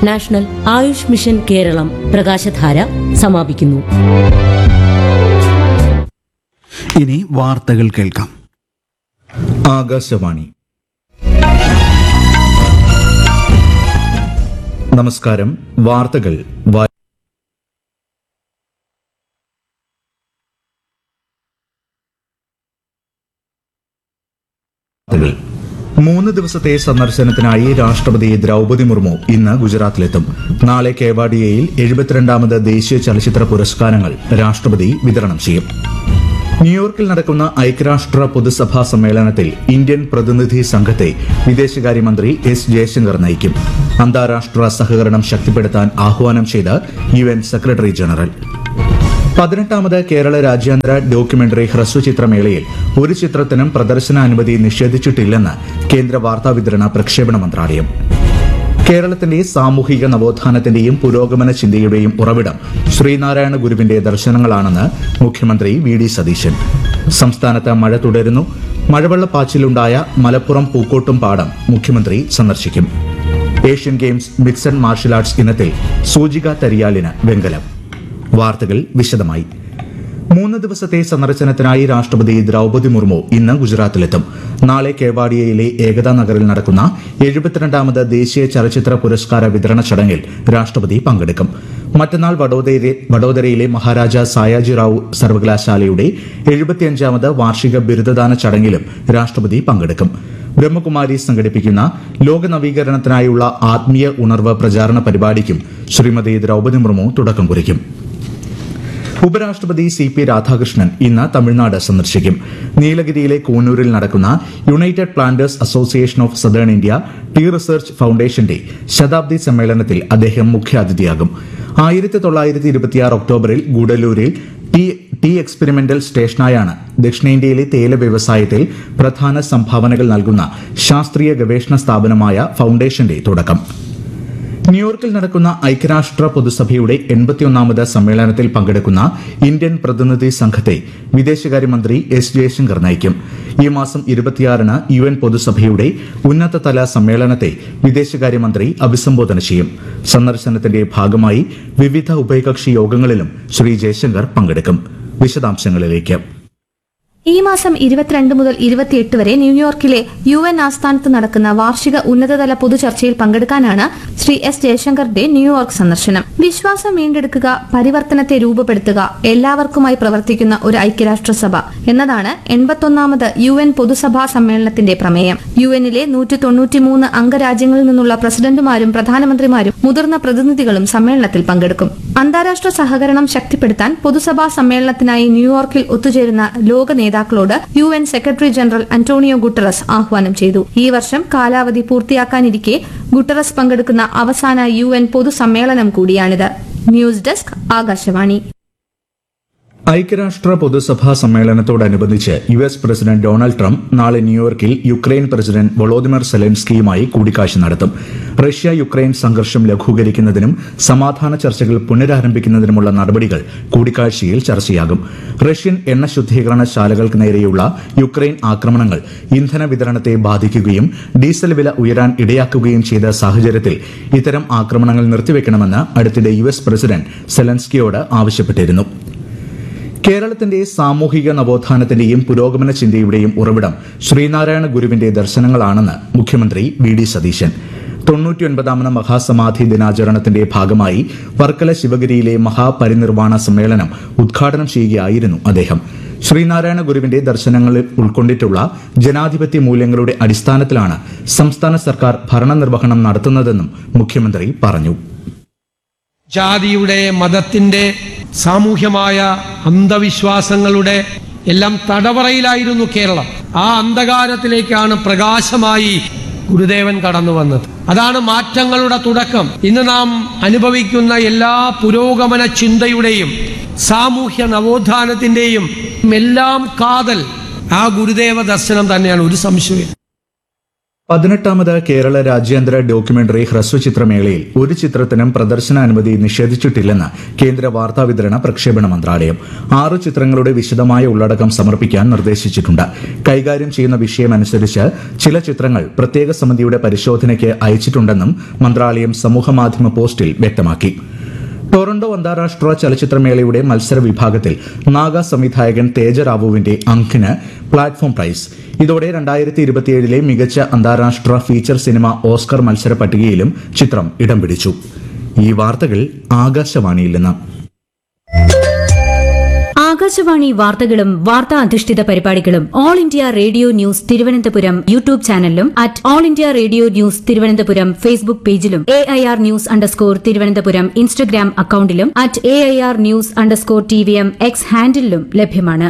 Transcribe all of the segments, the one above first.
National Ayush mission Keralam പ്രകാശധാര സമാപിക്കുന്നു ഇനി വാർത്തകൾ കേൾക്കാം ആകാശവാണി നമസ്കാരം വാർത്തകൾ വാ- വാർത്തകൾ. മൂന്ന് ദിവസത്തെ സന്ദർശനത്തിനായി രാഷ്ട്രപതി ദ്രൗപദി മുർമു ഇന്ന് ഗുജറാത്തിലെത്തും നാളെ കേവാഡിയയിൽ എഴുപത്തിരണ്ടാമത് ദേശീയ ചലച്ചിത്ര പുരസ്കാരങ്ങൾ രാഷ്ട്രപതി വിതരണം ചെയ്യും ന്യൂയോർക്കിൽ നടക്കുന്ന ഐക്യരാഷ്ട്ര പൊതുസഭാ സമ്മേളനത്തിൽ ഇന്ത്യൻ പ്രതിനിധി സംഘത്തെ വിദേശകാര്യമന്ത്രി എസ് ജയശങ്കർ നയിക്കും അന്താരാഷ്ട്ര സഹകരണം ശക്തിപ്പെടുത്താൻ ആഹ്വാനം ചെയ്ത് യു എൻ സെക്രട്ടറി ജനറൽ പതിനെട്ടാമത് കേരള രാജ്യാന്തര ഡോക്യുമെന്ററി ഹ്രസ്വചിത്രമേളയിൽ ഒരു ചിത്രത്തിനും പ്രദർശനാനുമതി നിഷേധിച്ചിട്ടില്ലെന്ന് കേന്ദ്ര വാർത്താവിതരണ പ്രക്ഷേപണ മന്ത്രാലയം കേരളത്തിന്റെ സാമൂഹിക നവോത്ഥാനത്തിന്റെയും പുരോഗമന ചിന്തയുടെയും ഉറവിടം ശ്രീനാരായണ ഗുരുവിന്റെ ദർശനങ്ങളാണെന്ന് മുഖ്യമന്ത്രി വി ഡി സതീശൻ സംസ്ഥാനത്ത് മഴ തുടരുന്നു മഴവെള്ളപ്പാച്ചിലുണ്ടായ മലപ്പുറം പൂക്കോട്ടും പാടം മുഖ്യമന്ത്രി സന്ദർശിക്കും Asian Games mixed martial arts ഇനത്തിൽ സൂചിക തരിയാലിന് വെങ്കലം വാർത്തകൾ വിശദമായി മൂന്ന് ദിവസത്തെ സന്ദർശനത്തിനായി രാഷ്ട്രപതി ദ്രൗപദി മുർമു ഇന്ന് ഗുജറാത്തിലെത്തും നാളെ കേവാഡിയയിലെ ഏകതാ നഗറിൽ നടക്കുന്ന എഴുപത്തിരണ്ടാമത് ദേശീയ ചലച്ചിത്ര പുരസ്കാര വിതരണ ചടങ്ങിൽ രാഷ്ട്രപതി പങ്കെടുക്കും മറ്റന്നാൾ വഡോദരയിലെ വഡോദരയിലെ മഹാരാജ സായാജി റാവു സർവകലാശാലയുടെ എഴുപത്തിയഞ്ചാമത് വാർഷിക ബിരുദദാന ചടങ്ങിലും രാഷ്ട്രപതി പങ്കെടുക്കും ബ്രഹ്മകുമാരി സംഘടിപ്പിക്കുന്ന ലോക നവീകരണത്തിനായുള്ള ആത്മീയ ഉണർവ് പ്രചാരണ പരിപാടിക്കും ശ്രീമതി ദ്രൗപദി മുർമു തുടക്കം കുറിക്കും ഉപരാഷ്ട്രപതി സി പി രാധാകൃഷ്ണൻ ഇന്ന് തമിഴ്നാട് സന്ദർശിക്കും നീലഗിരിയിലെ കൂനൂരിൽ നടക്കുന്ന United Planters Association of Southern India tea research ഫൌണ്ടേഷന്റെ ശതാബ്ദി സമ്മേളനത്തിൽ അദ്ദേഹം മുഖ്യാതിഥിയാകും ആയിരത്തി തൊള്ളായിരത്തി ഇരുപത്തിയാറ് ഒക്ടോബറിൽ ഗൂഡല്ലൂരിൽ ടീ ടീ എക്സ്പെരിമെന്റൽ സ്റ്റേഷനായാണ് ദക്ഷിണേന്ത്യയിലെ തേയില വ്യവസായത്തിൽ പ്രധാന സംഭാവനകൾ നൽകുന്ന ശാസ്ത്രീയ ഗവേഷണ സ്ഥാപനമായ ഫൌണ്ടേഷന്റെ തുടക്കം ന്യൂയോർക്കിൽ നടക്കുന്ന ഐക്യരാഷ്ട്ര പൊതുസഭയുടെ എൺപത്തിയൊന്നാമത് സമ്മേളനത്തിൽ പങ്കെടുക്കുന്ന ഇന്ത്യൻ പ്രതിനിധി സംഘത്തെ വിദേശകാര്യമന്ത്രി എസ് ജയശങ്കർ നയിക്കും ഈ മാസം ഇരുപത്തിയാറിന് യു എൻ പൊതുസഭയുടെ ഉന്നതതല സമ്മേളനത്തെ വിദേശകാര്യമന്ത്രി അഭിസംബോധന ചെയ്യും സന്ദർശനത്തിന്റെ ഭാഗമായി വിവിധ ഉഭയകക്ഷി യോഗങ്ങളിലും ശ്രീ ജയശങ്കർ പങ്കെടുക്കും വിശദാംശങ്ങളിലേക്ക് ഈ മാസം ഇരുപത്തിരണ്ട് മുതൽ ഇരുപത്തിയെട്ട് വരെ ന്യൂയോർക്കിലെ യു എൻ ആസ്ഥാനത്ത് നടക്കുന്ന വാർഷിക ഉന്നതതല പൊതുചർച്ചയിൽ പങ്കെടുക്കാനാണ് ശ്രീ എസ് ജയശങ്കറിന്റെ ന്യൂയോർക്ക് സന്ദർശനം വിശ്വാസം വീണ്ടെടുക്കുക പരിവർത്തനത്തെ രൂപപ്പെടുത്തുക എല്ലാവർക്കുമായി പ്രവർത്തിക്കുന്ന ഒരു ഐക്യരാഷ്ട്രസഭ എന്നതാണ് എൺപത്തൊന്നാമത് യു എൻ പൊതുസഭാ സമ്മേളനത്തിന്റെ പ്രമേയം യു എന്നിലെ നൂറ്റി തൊണ്ണൂറ്റിമൂന്ന് അംഗരാജ്യങ്ങളിൽ നിന്നുള്ള പ്രസിഡന്റുമാരും പ്രധാനമന്ത്രിമാരും മുതിർന്ന പ്രതിനിധികളും സമ്മേളനത്തിൽ പങ്കെടുക്കും അന്താരാഷ്ട്ര സഹകരണം ശക്തിപ്പെടുത്താൻ പൊതുസഭാ സമ്മേളനത്തിനായി ന്യൂയോർക്കിൽ ഒത്തുചേരുന്ന ലോക നേതാക്കളോട് U N secretary general Antonio Guterres ആഹ്വാനം ചെയ്തു ഈ വർഷം കാലാവധി പൂർത്തിയാക്കാനിരിക്കെ ഗുട്ടറസ് പങ്കെടുക്കുന്ന അവസാന യു എൻ പൊതുസമ്മേളനം കൂടിയാണിത് ന്യൂസ് ഡെസ്ക് ആകാശവാണി ഐക്യരാഷ്ട്ര പൊതുസഭാ സമ്മേളനത്തോടനുബന്ധിച്ച് U S president Donald Trump നാളെ ന്യൂയോർക്കിൽ യുക്രൈൻ പ്രസിഡന്റ് വൊളോദിമർ സെലൻസ്കിയുമായി കൂടിക്കാഴ്ച നടത്തും റഷ്യ യുക്രൈൻ സംഘർഷം ലഘൂകരിക്കുന്നതിനും സമാധാന ചർച്ചകൾ പുനരാരംഭിക്കുന്നതിനുമുള്ള നടപടികൾ കൂടിക്കാഴ്ചയിൽ ചർച്ചയാകും റഷ്യൻ എണ്ണ ശുദ്ധീകരണശാലകൾക്ക് നേരെയുള്ള യുക്രൈൻ ആക്രമണങ്ങൾ ഇന്ധന വിതരണത്തെ ബാധിക്കുകയും ഡീസൽ വില ഉയരാൻ ഇടയാക്കുകയും ചെയ്ത സാഹചര്യത്തിൽ ഇത്തരം ആക്രമണങ്ങൾ നിർത്തിവെക്കണമെന്ന് അടുത്തിടെ യു എസ് പ്രസിഡന്റ് സെലൻസ്കിയോട് ആവശ്യപ്പെട്ടിരുന്നു കേരളത്തിന്റെ സാമൂഹിക നവോത്ഥാനത്തിന്റെയും പുരോഗമന ചിന്തയുടെയും ഉറവിടം ശ്രീനാരായണ ഗുരുവിന്റെ ദർശനങ്ങളാണെന്ന് മുഖ്യമന്ത്രി വി ഡി സതീശൻ തൊണ്ണൂറ്റിയൊൻപതാമത് മഹാസമാധി ദിനാചരണത്തിന്റെ ഭാഗമായി വർക്കല ശിവഗിരിയിലെ മഹാപരിനിർവാണ സമ്മേളനം ഉദ്ഘാടനം ചെയ്യുകയായിരുന്നു അദ്ദേഹം ശ്രീനാരായണ ഗുരുവിന്റെ ദർശനങ്ങളിൽ ഉൾക്കൊണ്ടിട്ടുള്ള ജനാധിപത്യ മൂല്യങ്ങളുടെ അടിസ്ഥാനത്തിലാണ് സംസ്ഥാന സർക്കാർ ഭരണനിർവഹണം നടത്തുന്നതെന്നും മുഖ്യമന്ത്രി പറഞ്ഞു ജാതിയുടെ മതത്തിന്റെ സാമൂഹ്യമായ അന്ധവിശ്വാസങ്ങളുടെ എല്ലാം തടവറയിലായിരുന്നു കേരളം ആ അന്ധകാരത്തിലേക്കാണ് പ്രകാശമായി ഗുരുദേവൻ കടന്നു വന്നത് അതാണ് മാറ്റങ്ങളുടെ തുടക്കം ഇന്ന് നാം അനുഭവിക്കുന്ന എല്ലാ പുരോഗമന ചിന്തയുടെയും സാമൂഹ്യ നവോത്ഥാനത്തിന്റെയും എല്ലാം കാതൽ ആ ഗുരുദേവ ദർശനം തന്നെയാണ് ഒരു സംശയം പതിനെട്ടാമത് കേരള രാജ്യാന്തര ഡോക്യുമെന്ററി ഹ്രസ്വചിത്രമേളയിൽ ഒരു ചിത്രത്തിനും പ്രദർശനാനുമതി നിഷേധിച്ചിട്ടില്ലെന്ന് കേന്ദ്ര വാർത്താവിതരണ പ്രക്ഷേപണ മന്ത്രാലയം ആറ് ചിത്രങ്ങളുടെ വിശദമായ ഉള്ളടക്കം സമർപ്പിക്കാൻ നിർദ്ദേശിച്ചിട്ടുണ്ട് കൈകാര്യം ചെയ്യുന്ന വിഷയമനുസരിച്ച് ചില ചിത്രങ്ങൾ പ്രത്യേക സമിതിയുടെ പരിശോധനയ്ക്ക് അയച്ചിട്ടുണ്ടെന്നും മന്ത്രാലയം സമൂഹമാധ്യമ പോസ്റ്റിൽ വ്യക്തമാക്കി ടൊറന്റോ അന്താരാഷ്ട്ര ചലച്ചിത്രമേളയുടെ മത്സര വിഭാഗത്തിൽ നാഗ സംവിധായകൻ തേജറാവുവിന്റെ അങ്കിന് പ്ലാറ്റ്ഫോം പ്രൈസ് ഇതോടെ രണ്ടായിരത്തി ഇരുപത്തിയേഴിലെ മികച്ച അന്താരാഷ്ട്ര ഫീച്ചർ സിനിമ ഓസ്കർ മത്സര പട്ടികയിലും ചിത്രം ഇടം പിടിച്ചു ഈ വാർത്തകൾ ആകാശവാണിയിൽ നിന്ന് ആകാശവാണി വാർത്തകളും വാർത്താ അധിഷ്ഠിത പരിപാടികളും All India Radio news Thiruvananthapuram YouTube ചാനലിലും at All India Radio news Thiruvananthapuram Facebook പേജിലും A I R news underscore Thiruvananthapuram Instagram അക്കൌണ്ടിലും at A I R news underscore T V M X ഹാൻഡിലും ലഭ്യമാണ്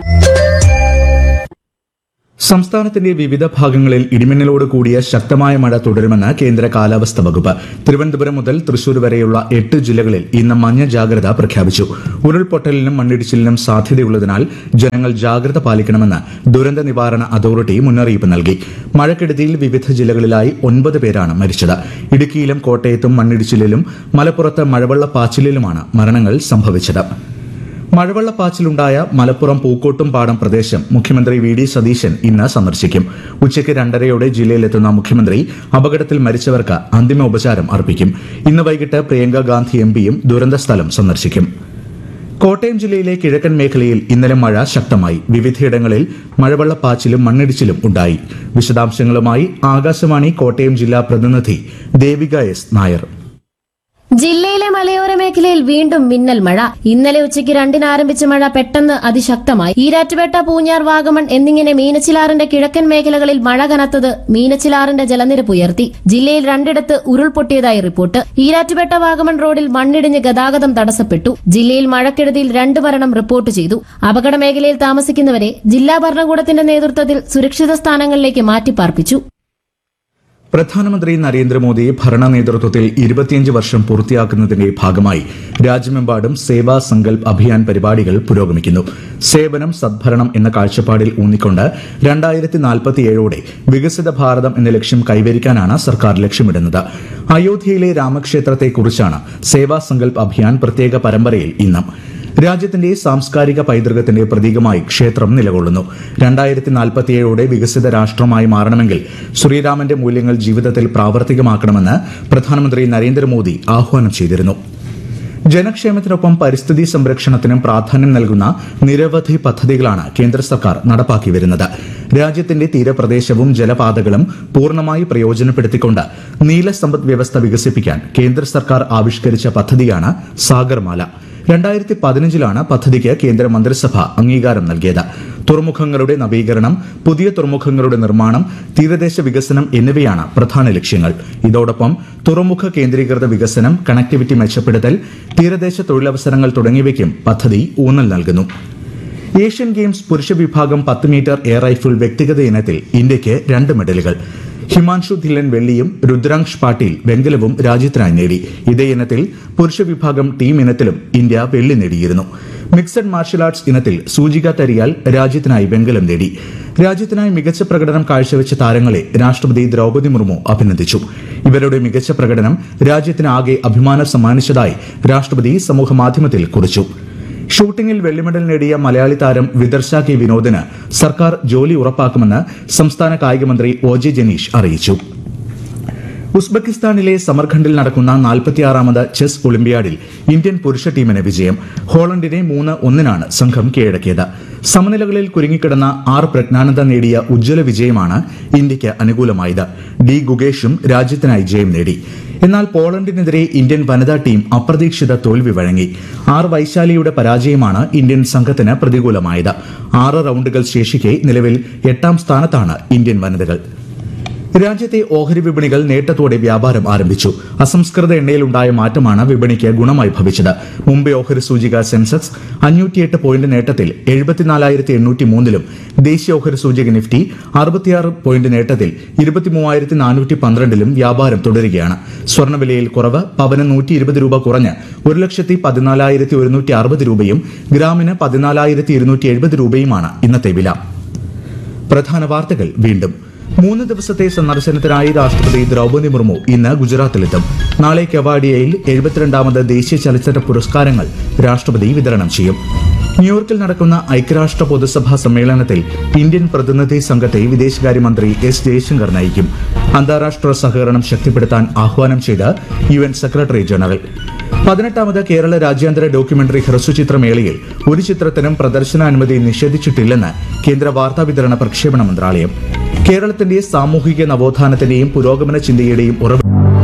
സംസ്ഥാനത്തിന്റെ വിവിധ ഭാഗങ്ങളിൽ ഇടിമിന്നലോട് കൂടിയ ശക്തമായ മഴ തുടരുമെന്ന് കേന്ദ്ര കാലാവസ്ഥ വകുപ്പ് തിരുവനന്തപുരം മുതൽ തൃശൂർ വരെയുള്ള എട്ട് ജില്ലകളിൽ ഇന്ന് മഞ്ഞ ജാഗ്രത പ്രഖ്യാപിച്ചു ഉരുൾപൊട്ടലിനും മണ്ണിടിച്ചിലിനും സാധ്യതയുള്ളതിനാൽ ജനങ്ങൾ ജാഗ്രത പാലിക്കണമെന്ന് ദുരന്ത നിവാരണ അതോറിറ്റി മുന്നറിയിപ്പ് നൽകി മഴക്കെടുതിയിൽ വിവിധ ജില്ലകളിലായി ഒൻപത് പേരാണ് മരിച്ചത് ഇടുക്കിയിലും കോട്ടയത്തും മണ്ണിടിച്ചിലിലും മലപ്പുറത്ത് മഴവെള്ളപ്പാച്ചിലിലുമാണ് മരണങ്ങൾ സംഭവിച്ചത് മഴവെള്ളപ്പാച്ചിലുണ്ടായ മലപ്പുറം പൂക്കോട്ടും പാടം പ്രദേശം മുഖ്യമന്ത്രി വി ഡി സതീശൻ ഇന്ന് സന്ദർശിക്കും ഉച്ചയ്ക്ക് രണ്ടരയോടെ ജില്ലയിലെത്തുന്ന മുഖ്യമന്ത്രി അപകടത്തിൽ മരിച്ചവർക്ക് അന്തിമ ഉപചാരം അർപ്പിക്കും ഇന്ന് വൈകിട്ട് പ്രിയങ്ക ഗാന്ധി എം പിയും ദുരന്ത സ്ഥലം സന്ദർശിക്കും കോട്ടയം ജില്ലയിലെ കിഴക്കൻ മേഖലയിൽ ഇന്നലെ മഴ ശക്തമായി വിവിധയിടങ്ങളിൽ മഴവെള്ളപ്പാച്ചിലും മണ്ണിടിച്ചിലും ഉണ്ടായി വിശദാംശങ്ങളുമായി ആകാശവാണി കോട്ടയം ജില്ലാ പ്രതിനിധി ദേവിക എസ് നായർ ജില്ലയിലെ മലയോര മേഖലയിൽ വീണ്ടും മിന്നൽ മഴ ഇന്നലെ ഉച്ചയ്ക്ക് രണ്ടിന് ആരംഭിച്ച മഴ പെട്ടെന്ന് അതിശക്തമായി ഈരാറ്റുപേട്ട പൂഞ്ഞാർ വാഗമൺ എന്നിങ്ങനെ മീനച്ചിലാറിന്റെ കിഴക്കൻ മേഖലകളിൽ മഴ കനത്തത് മീനച്ചിലാറിന്റെ ജലനിരപ്പ് ഉയർത്തി ജില്ലയിൽ രണ്ടിടത്ത് ഉരുൾപൊട്ടിയതായി റിപ്പോർട്ട് ഈരാറ്റുപേട്ട വാഗമൺ റോഡിൽ മണ്ണിടിഞ്ഞ് ഗതാഗതം തടസ്സപ്പെട്ടു ജില്ലയിൽ മഴക്കെടുതിയിൽ രണ്ട് മരണം റിപ്പോർട്ട് ചെയ്തു അപകട മേഖലയിൽ താമസിക്കുന്നവരെ ജില്ലാ ഭരണകൂടത്തിന്റെ നേതൃത്വത്തിൽ സുരക്ഷിത സ്ഥാനങ്ങളിലേക്ക് മാറ്റിപ്പാർപ്പിച്ചു പ്രധാനമന്ത്രി നരേന്ദ്രമോദി ഭരണ നേതൃത്വത്തിൽ ഇരുപത്തിയഞ്ച് വർഷം പൂർത്തിയാക്കുന്നതിന്റെ ഭാഗമായി രാജ്യമെമ്പാടും സേവാ സങ്കൽപ് അഭിയാൻ പരിപാടികൾ പുരോഗമിക്കുന്നു സേവനം സദ്ഭരണം എന്ന കാഴ്ചപ്പാടിൽ ഊന്നിക്കൊണ്ട് രണ്ടായിരത്തി നാൽപ്പത്തിയേഴോടെ വികസിത ഭാരതം എന്ന ലക്ഷ്യം കൈവരിക്കാനാണ് സർക്കാർ ലക്ഷ്യമിടുന്നത് അയോധ്യയിലെ രാമക്ഷേത്രത്തെക്കുറിച്ചാണ് സേവാ സങ്കൽപ് അഭിയാൻ പ്രത്യേക പരമ്പരയിൽ ഇന്ന് രാജ്യത്തിന്റെ സാംസ്കാരിക പൈതൃകത്തിന്റെ പ്രതീകമായി ക്ഷേത്രം നിലകൊള്ളുന്നു രണ്ടായിരത്തി നാൽപ്പത്തിയേഴോടെ വികസിത രാഷ്ട്രമായി മാറണമെങ്കിൽ ശ്രീരാമന്റെ മൂല്യങ്ങൾ ജീവിതത്തിൽ പ്രാവർത്തികമാക്കണമെന്ന് പ്രധാനമന്ത്രി നരേന്ദ്രമോദി ആഹ്വാനം ചെയ്തിരുന്നു ജനക്ഷേമത്തിനൊപ്പം പരിസ്ഥിതി സംരക്ഷണത്തിനും പ്രാധാന്യം നൽകുന്ന നിരവധി പദ്ധതികളാണ് കേന്ദ്ര സർക്കാർ നടപ്പാക്കി വരുന്നത് രാജ്യത്തിന്റെ തീരപ്രദേശവും ജലപാതകളും പൂർണ്ണമായി പ്രയോജനപ്പെടുത്തിക്കൊണ്ട് നീല സമ്പദ് വ്യവസ്ഥ വികസിപ്പിക്കാൻ കേന്ദ്ര സർക്കാർ ആവിഷ്കരിച്ച പദ്ധതിയാണ് സാഗർമാല രണ്ടായിരത്തി പതിനഞ്ചിലാണ് പദ്ധതിക്ക് കേന്ദ്ര മന്ത്രിസഭ അംഗീകാരം നൽകിയത് തുറമുഖങ്ങളുടെ നവീകരണം പുതിയ തുറമുഖങ്ങളുടെ നിർമ്മാണം തീരദേശ വികസനം എന്നിവയാണ് പ്രധാന ലക്ഷ്യങ്ങൾ ഇതോടൊപ്പം തുറമുഖ കേന്ദ്രീകൃത വികസനം കണക്ടിവിറ്റി മെച്ചപ്പെടുത്തൽ തീരദേശ തൊഴിലവസരങ്ങൾ തുടങ്ങിയവയ്ക്കും പദ്ധതി ഊന്നൽ നൽകുന്നു ഏഷ്യൻ ഗെയിംസ് പുരുഷ വിഭാഗം പത്ത് മീറ്റർ എയർ റൈഫിൾ വ്യക്തിഗത ഇനത്തിൽ ഇന്ത്യയ്ക്ക് രണ്ട് മെഡലുകൾ ഹിമാൻഷു ധില്ലൻ വെള്ളിയും രുദ്രാംശ് പാട്ടീൽ വെങ്കലവും രാജ്യത്തിനായി നേടി ഇതേ ഇനത്തിൽ പുരുഷ വിഭാഗം ടീം ഇനത്തിലും ഇന്ത്യ വെള്ളി നേടിയിരുന്നു മിക്സഡ് മാർഷൽ ആർട്സ് ഇനത്തിൽ സൂചിക തരിയാൽ രാജ്യത്തിനായി വെങ്കലം നേടി രാജ്യത്തിനായി മികച്ച പ്രകടനം കാഴ്ചവെച്ച താരങ്ങളെ രാഷ്ട്രപതി ദ്രൗപദി മുർമു അഭിനന്ദിച്ചു ഇവരുടെ മികച്ച പ്രകടനം രാജ്യത്തിന് ആകെ അഭിമാനം സമ്മാനിച്ചതായി രാഷ്ട്രപതി സമൂഹമാധ്യമത്തിൽ കുറിച്ചു ഷൂട്ടിംഗിൽ വെള്ളിമെഡൽ നേടിയ മലയാളി താരം വിദർശ കെ വിനോദിന് സർക്കാർ ജോലി ഉറപ്പാക്കുമെന്ന് സംസ്ഥാന കായികമന്ത്രി ഒ ജെ ജനീഷ് അറിയിച്ചു ഉസ്ബെക്കിസ്ഥാനിലെ സമർഖണ്ഡിൽ നടക്കുന്ന നാൽപ്പത്തിയാറാമത് ചെസ് ഒളിമ്പ്യാഡിൽ ഇന്ത്യൻ പുരുഷ ടീമിന് വിജയം ഹോളണ്ടിനെ മൂന്ന് ഒന്നിനാണ് സംഘം കീഴടക്കിയത് സമനിലകളിൽ കുരുങ്ങിക്കിടന്ന ആർ പ്രജ്ഞാനന്ദ നേടിയ ഉജ്ജ്വല വിജയമാണ് ഇന്ത്യയ്ക്ക് അനുകൂലമായത് ഡി ഗുഗേഷും രാജ്യത്തിനായി ജയം നേടി എന്നാൽ പോളണ്ടിനെതിരെ ഇന്ത്യൻ വനിതാ ടീം അപ്രതീക്ഷിത തോൽവി വഴങ്ങി ആർ വൈശാലിയുടെ പരാജയമാണ് ഇന്ത്യൻ സംഘത്തിന് പ്രതികൂലമായത് ആറ് റൌണ്ടുകൾ ശേഷിക്കെ നിലവിൽ എട്ടാം സ്ഥാനത്താണ് ഇന്ത്യൻ വനിതകൾ രാജ്യത്തെ ഓഹരി വിപണികൾ നേട്ടത്തോടെ വ്യാപാരം ആരംഭിച്ചു അസംസ്കൃത എണ്ണയിലുണ്ടായ മാറ്റമാണ് വിപണിക്ക് ഗുണമായി ഭവിച്ചത് മുംബൈ ഓഹരി സൂചിക സെൻസെക്സ് അഞ്ഞൂറ്റിയെട്ട് പോയിന്റ് നേട്ടത്തിൽ എഴുപത്തിനാലായിരത്തി എണ്ണൂറ്റി മൂന്നിലും ദേശീയ ഓഹരി സൂചിക നിഫ്റ്റി അറുപത്തിയാറ് പോയിന്റ് നേട്ടത്തിൽ ഇരുപത്തിമൂവായിരത്തി നാനൂറ്റി പന്ത്രണ്ടിലും വ്യാപാരം തുടരുകയാണ് സ്വർണ്ണവിലയിൽ കുറവ് പവന് നൂറ്റി ഇരുപത് രൂപ കുറഞ്ഞ് ഒരു ലക്ഷത്തി പതിനാലായിരത്തി ഒരുന്നൂറ്റി അറുപത് രൂപയും ഗ്രാമിന് പതിനാലായിരത്തി ഇരുന്നൂറ്റി എഴുപത് രൂപയുമാണ് ഇന്നത്തെ വില പ്രധാന വാർത്തകൾ വീണ്ടും മൂന്ന് ദിവസത്തെ സന്ദർശനത്തിനായി രാഷ്ട്രപതി ദ്രൗപദി മുർമു ഇന്ന് ഗുജറാത്തിലെത്തും നാളെ കെവാഡിയയിൽ എഴുപത്തിരണ്ടാമത് ദേശീയ ചലച്ചിത്ര പുരസ്കാരങ്ങൾ രാഷ്ട്രപതി വിതരണം ചെയ്യും ന്യൂയോർക്കിൽ നടക്കുന്ന ഐക്യരാഷ്ട്ര പൊതുസഭാ സമ്മേളനത്തിൽ ഇന്ത്യൻ പ്രതിനിധി സംഘത്തെ വിദേശകാര്യമന്ത്രി എസ് ജയശങ്കർ നയിക്കും അന്താരാഷ്ട്ര സഹകരണം ശക്തിപ്പെടുത്താൻ ആഹ്വാനം ചെയ്ത് യു എൻ സെക്രട്ടറി ജനറൽ പതിനെട്ടാമത് കേരള രാജ്യാന്തര ഡോക്യുമെന്ററി ഹ്രസ്വചിത്രമേളയിൽ ഒരു ചിത്രത്തിനും പ്രദർശനാനുമതി നിഷേധിച്ചിട്ടില്ലെന്ന് കേന്ദ്ര വാർത്താ വിതരണ പ്രക്ഷേപണ മന്ത്രാലയം കേരളത്തിന്റെ സാമൂഹിക നവോത്ഥാനത്തിന്റെയും പുരോഗമന ചിന്തയുടെയും ഉറവ്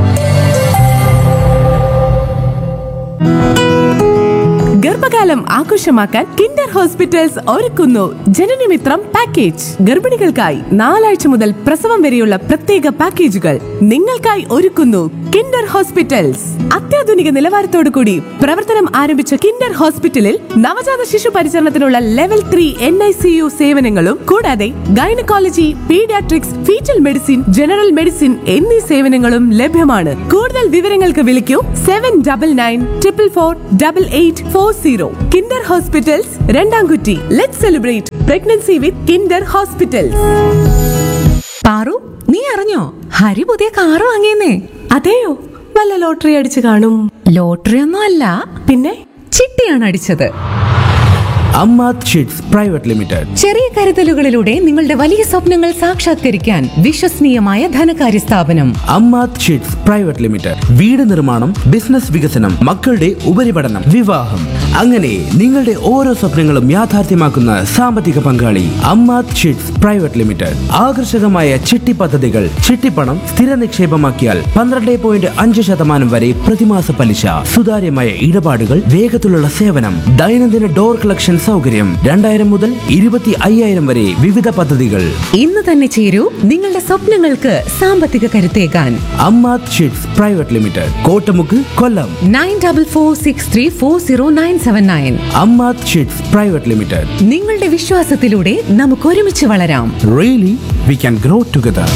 ഗർഭകാലം ആഘോഷമാക്കാൻ കിൻഡർ ഹോസ്പിറ്റൽസ് ഒരുക്കുന്നു ജനനമിത്രം പാക്കേജ് ഗർഭിണികൾക്കായി നാലാഴ്ച മുതൽ പ്രസവം വരെയുള്ള പ്രത്യേക പാക്കേജുകൾ നിങ്ങൾക്കായി ഒരുക്കുന്നു കിൻഡർ ഹോസ്പിറ്റൽസ് അത്യാധുനിക നിലവാരത്തോടു കൂടി പ്രവർത്തനം ആരംഭിച്ച കിൻഡർ ഹോസ്പിറ്റലിൽ നവജാത ശിശു പരിചരണത്തിനുള്ള level three N I C U സേവനങ്ങളും കൂടാതെ gynaecology paediatrics foetal medicine general medicine എന്നീ സേവനങ്ങളും ലഭ്യമാണ് കൂടുതൽ വിവരങ്ങൾക്ക് വിളിക്കൂ seven double nine triple four double eight four zero Kinder hospitals രണ്ടാംകുറ്റി let celebrate pregnancy with Kinder hospitals Paru നീ അറിഞ്ഞോ ഹരി പുതിയ കാറ് വാങ്ങിയെന്നേ അതെയോ വല്ല ലോട്ടറി അടിച്ചു കാണും ലോട്ടറി ഒന്നും അല്ല പിന്നെ ചിട്ടിയാണ് അടിച്ചത് അമ്മാത് ഷീറ്റ്സ് പ്രൈവറ്റ് ലിമിറ്റഡ് ചെറിയ കരുതലുകളിലൂടെ നിങ്ങളുടെ വലിയ സ്വപ്നങ്ങൾ സാക്ഷാത്കരിക്കാൻ വിശ്വസനീയമായ ധനകാര്യ സ്ഥാപനം അമ്മാത് ഷീറ്റ്സ് പ്രൈവറ്റ് ലിമിറ്റഡ് വീട് നിർമ്മാണം ബിസിനസ് വികസനം മക്കളുടെ ഉപരിപഠനം വിവാഹം അങ്ങനെ നിങ്ങളുടെ ഓരോ സ്വപ്നങ്ങളും യാഥാർത്ഥ്യമാക്കുന്ന സാമ്പത്തിക പങ്കാളി അമ്മാത് ഷീറ്റ്സ് പ്രൈവറ്റ് ലിമിറ്റഡ് ആകർഷകമായ ചിട്ടി പദ്ധതികൾ ചിട്ടിപ്പണം സ്ഥിര നിക്ഷേപമാക്കിയാൽ പന്ത്രണ്ട് പോയിന്റ് അഞ്ച് ശതമാനം വരെ പ്രതിമാസ പലിശ സുതാര്യമായ ഇടപാടുകൾ വേഗത്തിലുള്ള സേവനം ദൈനംദിന ഡോർ കളക്ഷൻ സൗകര്യം രണ്ടായിരം മുതൽ ഇരുപത്തി അയ്യായിരം വരെ വിവിധ പദ്ധതികൾ ഇന്ന് തന്നെ ചേരൂ നിങ്ങളുടെ സ്വപ്നങ്ങൾക്ക് സാമ്പത്തിക കരുത്തേകാൻ Ammath sheets private limited Kottamukku Kollam nine double four six three four zero nine seven nine Ammath sheets private limited നിങ്ങളുടെ വിശ്വാസത്തിലൂടെ നമുക്ക് ഒരുമിച്ച് വളരാം really we can grow together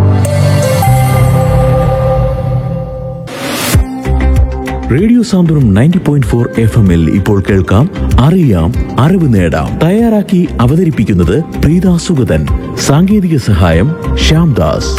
radio Santhwanam ninety point four F എമ്മിൽ ഇപ്പോൾ കേൾക്കാം അറിയാം അറിവ് നേടാം തയ്യാറാക്കി അവതരിപ്പിക്കുന്നത് പ്രീത സുഗതൻ സാങ്കേതിക സഹായം ശ്യാംദാസ്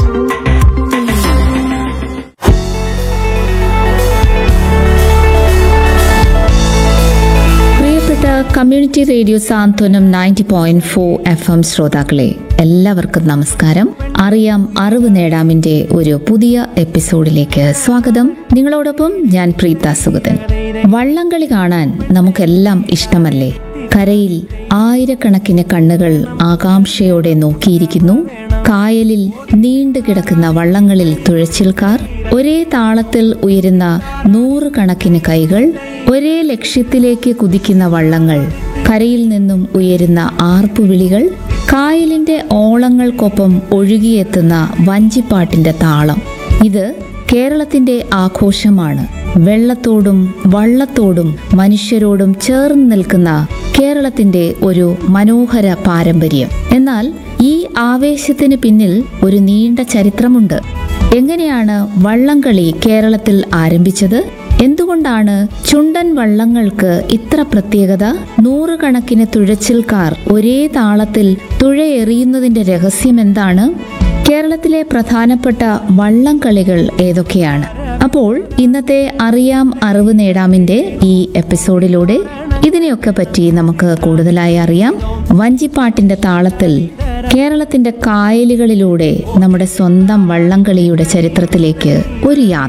പ്രിയപ്പെട്ട community radio Santhwanam ninety point four F M ശ്രോതാക്കളെ എല്ലാവർക്കും നമസ്കാരം അറിയാം അറിവ് നേടാമിന്റെ ഒരു പുതിയ എപ്പിസോഡിലേക്ക് സ്വാഗതം നിങ്ങളോടൊപ്പം ഞാൻ പ്രീത സുഗതൻ വള്ളംകളി കാണാൻ നമുക്കെല്ലാം ഇഷ്ടമല്ലേ കരയിൽ ആയിരക്കണക്കിന് കണ്ണുകൾ ആകാംക്ഷയോടെ നോക്കിയിരിക്കുന്നു കായലിൽ നീണ്ടുകിടക്കുന്ന വള്ളങ്ങളിൽ തുഴച്ചിൽക്കാർ ഒരേ താളത്തിൽ ഉയരുന്ന നൂറുകണക്കിന് കൈകൾ ഒരേ ലക്ഷ്യത്തിലേക്ക് കുതിക്കുന്ന വള്ളങ്ങൾ കരയിൽ നിന്നും ഉയരുന്ന ആർപ്പുവിളികൾ കായലിന്റെ ഓളങ്ങൾക്കൊപ്പം ഒഴുകിയെത്തുന്ന വഞ്ചിപ്പാട്ടിന്റെ താളം ഇത് കേരളത്തിന്റെ ആഘോഷമാണ് വെള്ളത്തോടും വള്ളത്തോടും മനുഷ്യരോടും ചേർന്ന് നിൽക്കുന്ന കേരളത്തിന്റെ ഒരു മനോഹര പാരമ്പര്യം എന്നാൽ ഈ ആവേശത്തിന് പിന്നിൽ ഒരു നീണ്ട ചരിത്രമുണ്ട് എങ്ങനെയാണ് വള്ളംകളി കേരളത്തിൽ ആരംഭിച്ചത് എന്തുകൊണ്ടാണ് ചുണ്ടൻ വള്ളങ്ങൾക്ക് ഇത്ര പ്രത്യേകത നൂറുകണക്കിന് തുഴച്ചിൽക്കാർ ഒരേ താളത്തിൽ തുഴയെറിയുന്നതിന്റെ രഹസ്യം എന്താണ് കേരളത്തിലെ പ്രധാനപ്പെട്ട വള്ളംകളികൾ ഏതൊക്കെയാണ് അപ്പോൾ ഇന്നത്തെ അറിയാം അറിവ് നേടാമിന്റെ ഈ എപ്പിസോഡിലൂടെ ഇതിനെയൊക്കെ പറ്റി നമുക്ക് കൂടുതലായി അറിയാം വഞ്ചിപ്പാട്ടിന്റെ താളത്തിൽ കേരളത്തിന്റെ കായലുകളിലൂടെ നമ്മുടെ സ്വന്തം വള്ളംകളിയുടെ ചരിത്രത്തിലേക്ക് ഒരു യാത്ര